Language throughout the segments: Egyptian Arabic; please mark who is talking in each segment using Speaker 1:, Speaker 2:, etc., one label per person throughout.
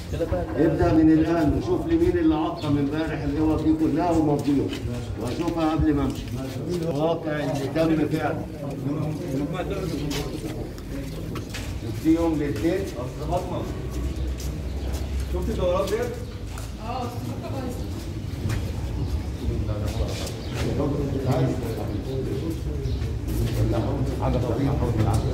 Speaker 1: ابدا من الان وشوف لي مين اللي عقم امبارح الاوض دي كلها ومضيهم واشوفها قبل ما امشي واقع اللي تم فعلا شفتيهم الاثنين
Speaker 2: شفت الدورات ديت؟
Speaker 1: حاجه طبيعيه حول العسل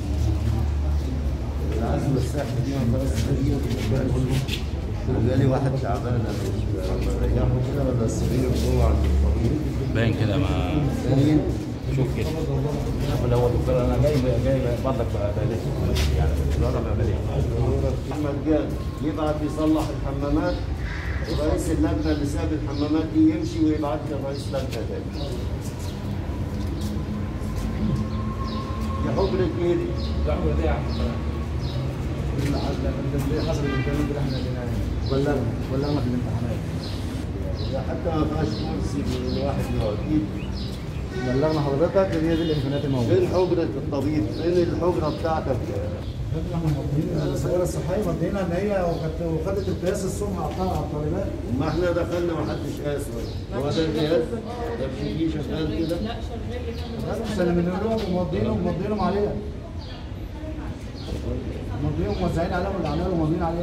Speaker 1: العسل الساحل دي ما بقاش جالي واحد تعبان انا ريحه كده ولا السرير جوه عند الطبيب
Speaker 3: باين كده ما
Speaker 1: باين
Speaker 3: شوف كده اللي هو دكتور انا جاي جاي برضك ببلاش يعني الوضع ببلاش
Speaker 1: المجان يبعت يصلح الحمامات ورئيس اللجنه اللي ساب الحمامات دي يمشي ويبعت لي رئيس لجنه تاني دي حجرة ايدي
Speaker 2: الدعوه دي يا عم حسب الامكانيات اللي احنا لقيناها بلغنا بلغنا في الامتحانات
Speaker 1: ده حتى ما فيهاش كرسي الواحد يقعد فيه
Speaker 2: بلغنا حضرتك هي دي الامكانيات الموجوده
Speaker 1: فين حجرة الطبيب؟ فين الحجرة بتاعتك؟
Speaker 2: السيارة الصحية مدينا ان هي وكانت وخدت القياس السمعة بتاع على الطالبات
Speaker 1: ما احنا دخلنا ما حدش قاس هو ده الجهاز ده في شغال كده
Speaker 4: لا شغال
Speaker 2: سلمنا لهم ومضينهم ومضينهم عليها مضينهم موزعين عليهم اللي عملوا ومضيين عليها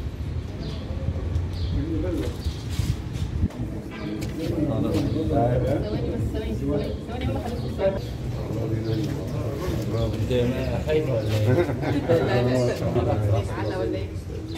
Speaker 4: ثواني بس ثواني ثواني ثواني هو حضرتك
Speaker 3: انت خايفه ولا ايه؟
Speaker 4: لا لا لا ولا ايه؟